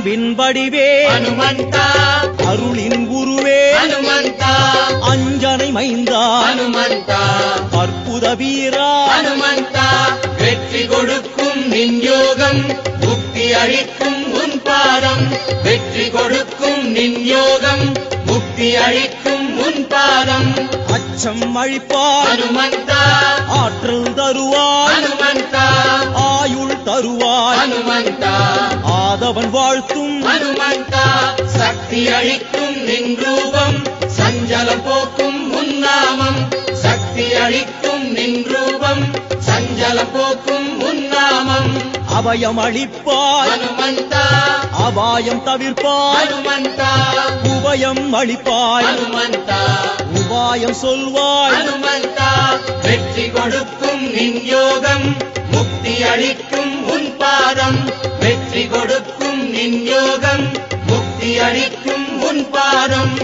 அன்பின் வடிவே ஹனுமந்தா அருளின் குருவே ஹனுமந்தா அஞ்சனை மைந்தா ஹனுமந்தா அற்புத வீரா ஹனுமந்தா வெற்றி கொடுக்கும் நின் யோகம் முக்தி அளிக்கும் உன் பாதம் வெற்றி கொடுக்கும் நின் யோகம் முக்தி அளிக்கும் உன் பாதம் அச்சம் அழிப்பாய் ஹனுமந்தா ஆற்றல் தருவாய் ஹனுமந்தா ஆயுள் தருவாய் ஹனுமந்தா ஆதவன் வாழ்த்தும் ஹனுமந்தா சக்தி அளிக்கும் நின் ரூபம் சஞ்சலம் போக்கும் உன்னாமம் சக்தி அளிக்கும் நின் ரூபம் சஞ்சலம் போக்கும் உன்னாமம் அபயம் அளிப்பாய் ஹனுமந்தா அபாயம் தவிர்ப்பாய் ஹனுமந்தா உபயம் அளிப்பாய் ஹனுமந்தா உபாயம் சொல்வாய் ஹனுமந்தா வெற்றி கொடுக்கும் நின் யோகம் முக்தி அளிக்கும் உன் பாதம் வெற்றி கொடுக்கும் நின் யோகம் முக்தி அளிக்கும் உன் பாதம்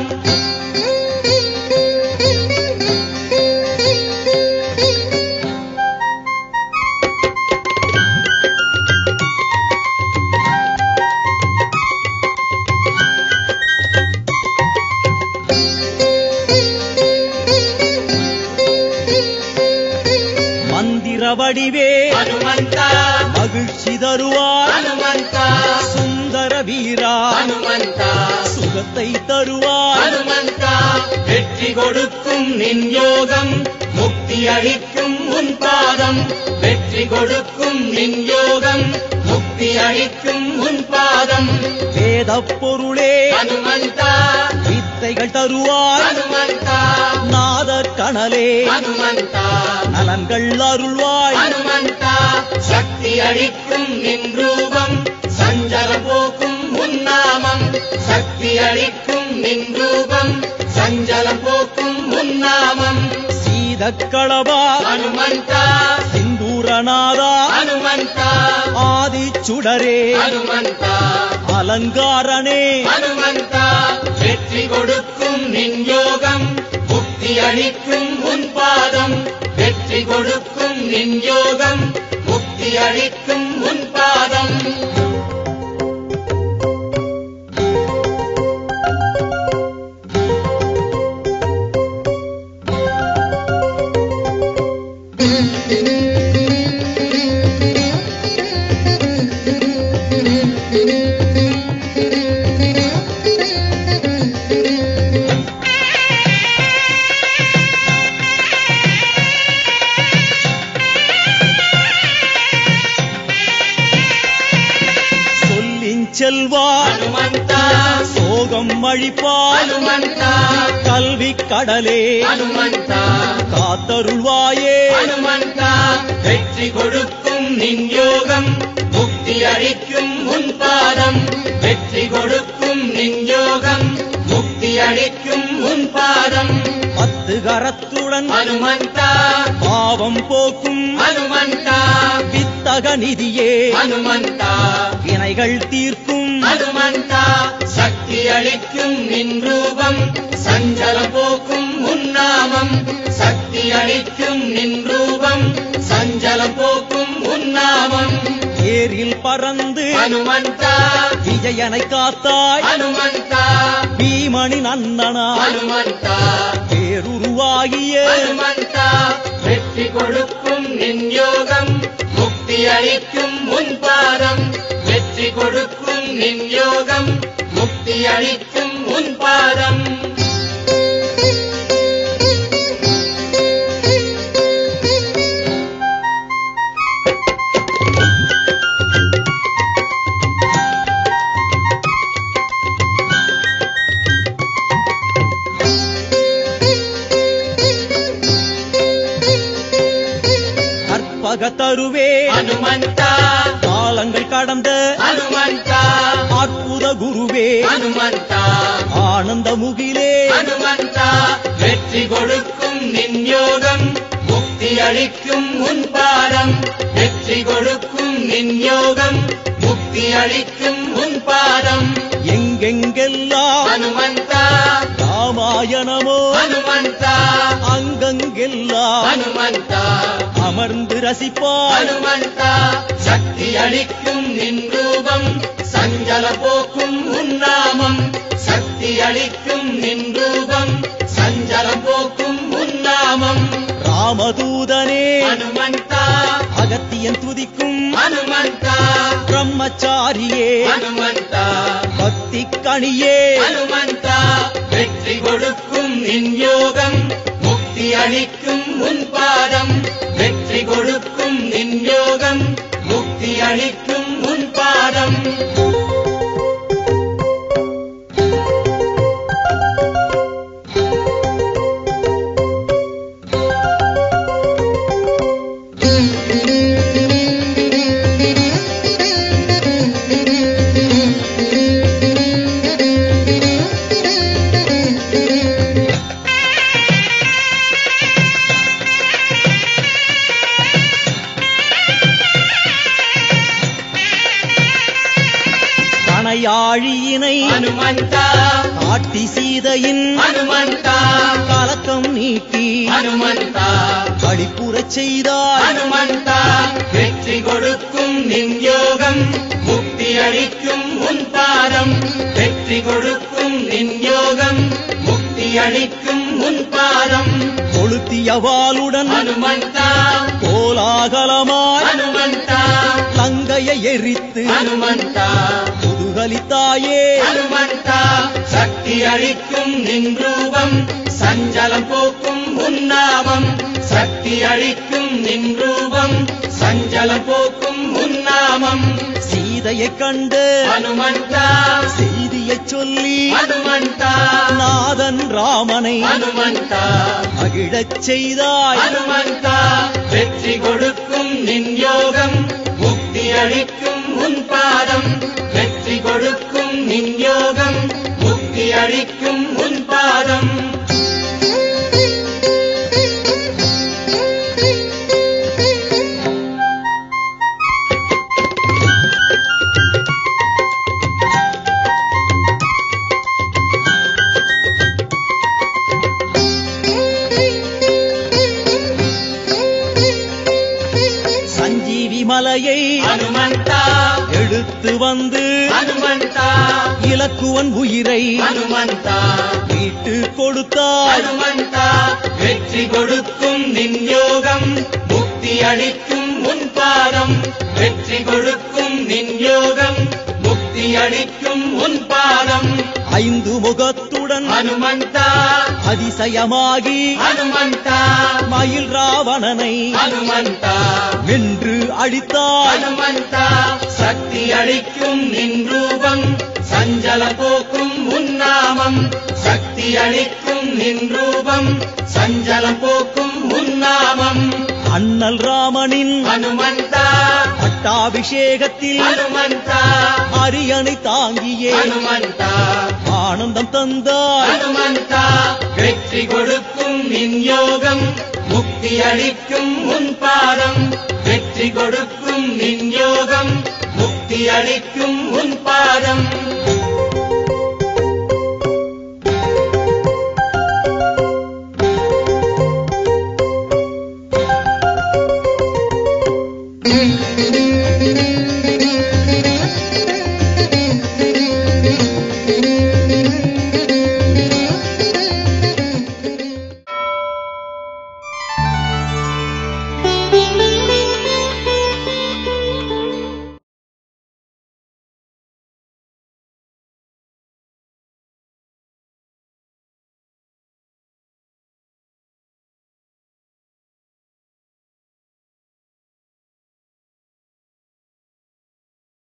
மந்திர வடிவே ஹனுமந்தா மகிழ்ச்சி தருவாய் ஹனுமந்தா சுந்தர வீரா ஹனுமந்தா சுகத்தை தருவாய் ஹனுமந்தா வெற்றி கொடுக்கும் நின் யோகம் முக்தி அளிக்கும் உன் பாதம் வெற்றி கொடுக்கும் நின் யோகம் முக்தி அளிக்கும் உன் பாதம் வேத பொருளே ஹனுமந்தா வித்தைகள் தருவாய் ஹனுமந்தா நாத கணலே ஹனுமந்தா நலன்கள் அருள்வாய் ஹனுமந்தா சக்தி அளிக்கும் நின் ரூபம் சஞ்சல போக்கும் உன்னாமம் சக்தி அளிக்கும் நின் ரூபம் சஞ்சலம் போக்கும் உன்னாமம் சீதக்களவா ஹனுமந்தா சிந்தூரநாதா ஹனுமந்தா ஆதி சுடரே ஹனுமந்தா அலங்காரனே ஹனுமந்தா வெற்றி கொடுக்கும் நின் யோகம் முக்தி அளிக்கும் உன் பாதம் வெற்றி கொடுக்கும் நின் யோகம் முக்தி அளிக்கும் உன் பாதம் சொல்லின் செல்வாய் ஹனுமந்தா சோகம் அழிப்பாய் ஹனுமந்தா கல்வி கடலே ஹனுமந்தா காத்தருள்வாயே ஹனுமந்தா வெற்றி கொடுக்கும் நின் யோகம் முக்தி அளிக்கும் உன் பாதம் வெற்றி கொடுக்கும் நின் யோகம் முக்தி அளிக்கும் உன் பாதம் பத்து கரத்துடன் ஹனுமந்தா பாவம் போக்கும் ஹனுமந்தா வித்தக நிதியே ஹனுமந்தா வினைகள் தீர்க்கும் ஹனுமந்தா சக்தி அளிக்கும் நின் ரூபம் சஞ்சலம் போக்கும் உன்னாமம் சக்தி அளிக்கும் நின் ரூபம் சஞ்சலம் போக்கும் உன்னாமம் ஏரில் பறந்து ஹனுமந்தா விஜயனை காத்தாய் ஹனுமந்தா பீமணி நந்தனா ஹனுமந்தா பேருருவாகிய ஹனுமந்தா வெற்றி கொடுக்கும் நின் யோகம் முக்தி அளிக்கும் உன் பாதம் வெற்றி கொடுக்கும் நின் யோகம் முக்தி அளிக்கும் உன் பாதம் கற்பக தருவே ஹனுமந்தா காலங்கள் கடந்த ஹனுமந்தா அற்புத குருவே ஹனுமந்தா ஆனந்த முகிலே ஹனுமந்தா வெற்றி கொடுக்கும் நின் யோகம் முக்தி அளிக்கும் உன் பாதம் வெற்றி கொடுக்கும் நின் யோகம் முக்தி அளிக்கும் உன் பாதம் எங்கெங்கெல்லாம் ஹனுமந்தா ராமாயணமோ ஹனுமந்தா அங்கங்கெல்லாம் ஹனுமந்தா அமர்ந்து ரசிப்பாய் ஹனுமந்தா சக்தி அளிக்கும் நின் ரூபம் சஞ்ச சஞ்சல போக்கும் உன்னாமம் சக்தி அளிக்கும் நின் ரூபம் சஞ்சலம் போக்கும் உன்னாமம் ராமதூதனே ஹனுமந்தா அகத்தியன் துதிக்கும் ஹனுமந்தா பிரம்மச்சாரியே ஹனுமந்தா பக்தி கணியே ஹனுமந்தா வெற்றி கொடுக்கும் நின் யோகம் முக்தி அளிக்கும் உன் பாதம் வெற்றி கொடுக்கும் நின் யோகம் முக்தி அளிக்கும் உன் பாதம் கணையாழியினை ஹனுமந்தா காட்டி சீதையின் ஹனுமந்தா கலக்கம் நீக்கி ஹனுமந்தா களிப்புறச் செய்தாய் ஹனுமந்தா வெற்றி கொடுக்கும் நின் யோகம் முக்தி அளிக்கும் உன் பாதம் வெற்றி கொடுக்கும் நின் யோகம் முக்தி அளிக்கும் உன் பாதம் கொளுத்திய வாளுடன் ஹனுமந்தா கோலாகலமாய் ஹனுமந்தா லங்கையை எரித்து ஹனுமந்தா முதுகலித்தாயே ஹனுமந்தா சக்தி அளிக்கும் நின் ரூபம் சஞ்சலம் போக்கும் உன்னாமம் சக்தி அளிக்கும் நின் ரூபம் சஞ்சலம் போக்கும் உன்னாமம் சீதையைக் கண்டு ஹனுமந்தா செய்தியைச் சொல்லி ஹனுமந்தா நாதன் ராமனை ஹனுமந்தா மகிழச் செய்தாய் ஹனுமந்தா வெற்றி கொடுக்கும் நின் யோகம் முக்தி அளிக்கும் உன் பாதம் வெற்றி கொடுக்கும் நின் யோகம் முக்தி அளிக்கும் உன் பாதம் சஞ்சீவி மலையை ஹனுமந்தா எடுத்து வந்து ஹனுமந்தா இலக்குவன் உயிரை ஹனுமந்தா மீட்டு கொடுத்தாய் ஹனுமந்தா வெற்றி கொடுக்கும் நின் யோகம் முக்தி அளிக்கும் உன் பாதம் வெற்றி கொடுக்கும் நின் யோகம் முக்தி அளிக்கும் உன் பாதம் ஐந்து முகத்துடன் ஹனுமந்தா அதிசயமாகி ஹனுமந்தா மயில் ராவணனை ஹனுமந்தா வென்று அழித்தாய் ஹனுமந்தா சக்தி அளிக்கும் நின் ரூபம் சஞ்சல போக்கும் உன்னாமம் சக்தி அளிக்கும் நின் ரூபம் சஞ்சலம் போக்கும் உன்னாமம் அண்ணல் ராமனின் ஹனுமந்தா பட்டாபிஷேகத்தில் ஹனுமந்தா அரியணை தாங்கியே ஹனுமந்தா ஆனந்தம் தந்தாய் ஹனுமந்தா வெற்றி கொடுக்கும் நின் யோகம் முக்தி அளிக்கும் உன் பாதம் வெற்றி கொடுக்கும் நின் யோகம் முக்தி அளிக்கும் உன் பாதம் Thank you.